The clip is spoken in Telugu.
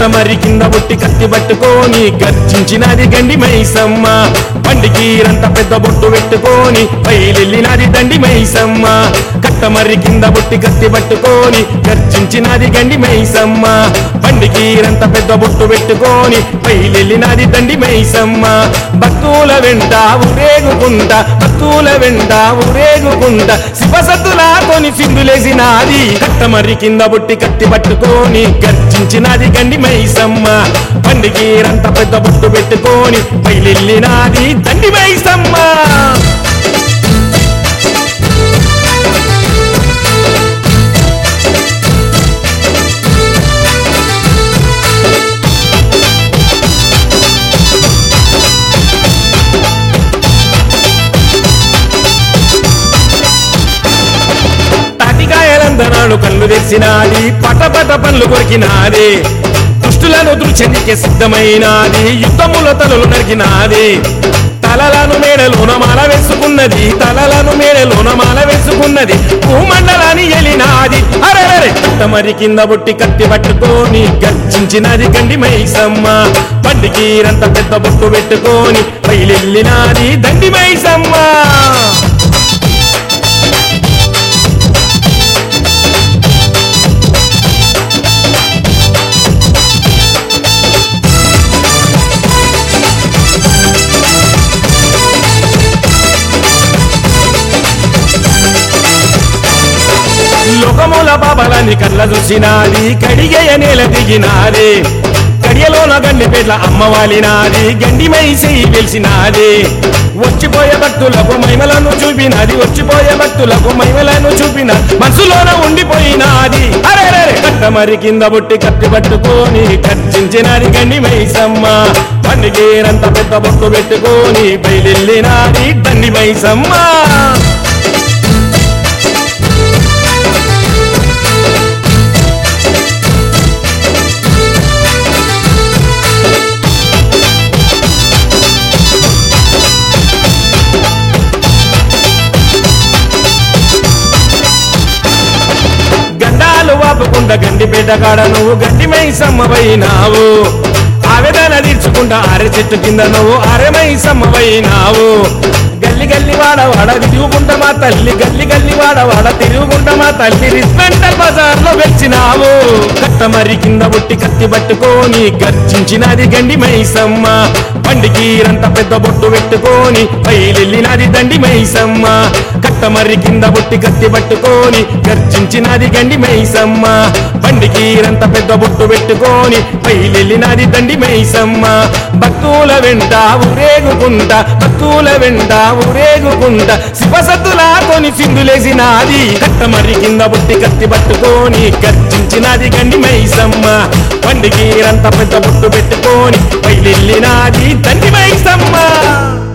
కట్టమరి కింద బొట్టి కత్తి పట్టుకొని గర్జించినది గండి మైసమ్మ బండికి రంత పెద్ద బొట్టు పెట్టుకొని బయలెళ్ళినది దండి మైసమ్మ కట్టమరి కింద బొట్టి కత్తి పట్టుకొని గర్జించినది గండి మైసమ్మ బండికి రంత పెద్ద బొట్టు పెట్టుకొని బయలెళ్ళినది దండి మైసమ్మ భక్తుల వెంట ఊరేగుకుంటా భక్తుల వెంట ఊరేగుకుంటా శివసత్తులా కొని సింధులేసినాది కట్టమరి కింద బొట్టి కత్తి పట్టుకొని గర్జించినది గండి మైసమ్మ బండికి రంత పెద్ద బొట్టు పెట్టుకొని బయలెళ్ళినాది దండి మైసమ్మ తాటికాయలందనాడు కళ్ళు తెరిచినాది పటపట పనులు కొరికినాది దుష్టులను దృశ్యనికి సిద్ధమైనాది యుద్ధముల తలలు నరికినాది తలలను మేడలోన మాల వేసుకున్నది తలలను మేడలోన మాల వేసుకున్నది భూమండలాన్ని ఎలినాది అరే మరి కింద బొట్టి కత్తి పట్టుకొని గర్జించినది గండి మైసమ్మ బండికి రంత పెద్ద బొట్టు పెట్టుకొని బయలెళ్ళినాది దండి మైసమ్మ లోకముల బాబలని కళ్ళ చూసినాది కడిగేయ నేల దిగినాది కడియలోన గండి పేట్ల అమ్మవాలినాది గండి మైసి వెలిసినాది వచ్చిపోయే భక్తులకు మహిమలను చూపినది వచ్చిపోయే భక్తులకు మహిమలను చూపిన మనసులోన ఉండిపోయినాది అరే కట్టమరి కింద బొట్టి కత్తి పట్టుకొని కర్చించినది గండి మైసమ్మ బండికి రంత పెద్ద బొట్టు పెట్టుకొని బయలెళ్ళినాది దండి మైసమ్మ గండాలు వాపుకుంటా గండిపేట కాడ నువ్వు గండి మైసమ్మవైనావు ఆవేదన తీర్చుకుంటా అరె చెట్టు కింద నువ్వు అరె మైసమ్మవైనావు గల్లి గల్లి వాడ వాడ తిరుగుకుంటా మా తల్లి గల్లి గల్లి వాడ వాడ తిరుగుకుంటా మా తల్లి రిస్మెంటల్ బజార్ లో వెచ్చినావు కట్టమరి కింద బొట్టి కత్తి పట్టుకొని గర్జించినది గండి మైసమ్మ బండికి రంత పెద్ద బొట్టు పెట్టుకొని బయలెళ్ళినది దండి మైసమ్మ కట్టమర్రి కింద బొట్టి కత్తి పట్టుకొని గర్జించినది గండి మైసమ్మ బండికి రంత పెద్ద బొట్టు పెట్టుకొని బయలెళ్ళినది దండి మైసమ్మ భక్తుల వెంట ఊరేగుకుంటా భక్తుల వెంట ఊరేగుకుంటా శివసత్తులా కొని సింధులేసినాది కట్టమర్రి కింద బొట్టి కత్తి పట్టుకొని గర్జించినది గండి మైసమ్మ బండికి రంత పెద్ద బొట్టు పెట్టుకొని బయలెళ్ళినాది దండి మైసమ్మ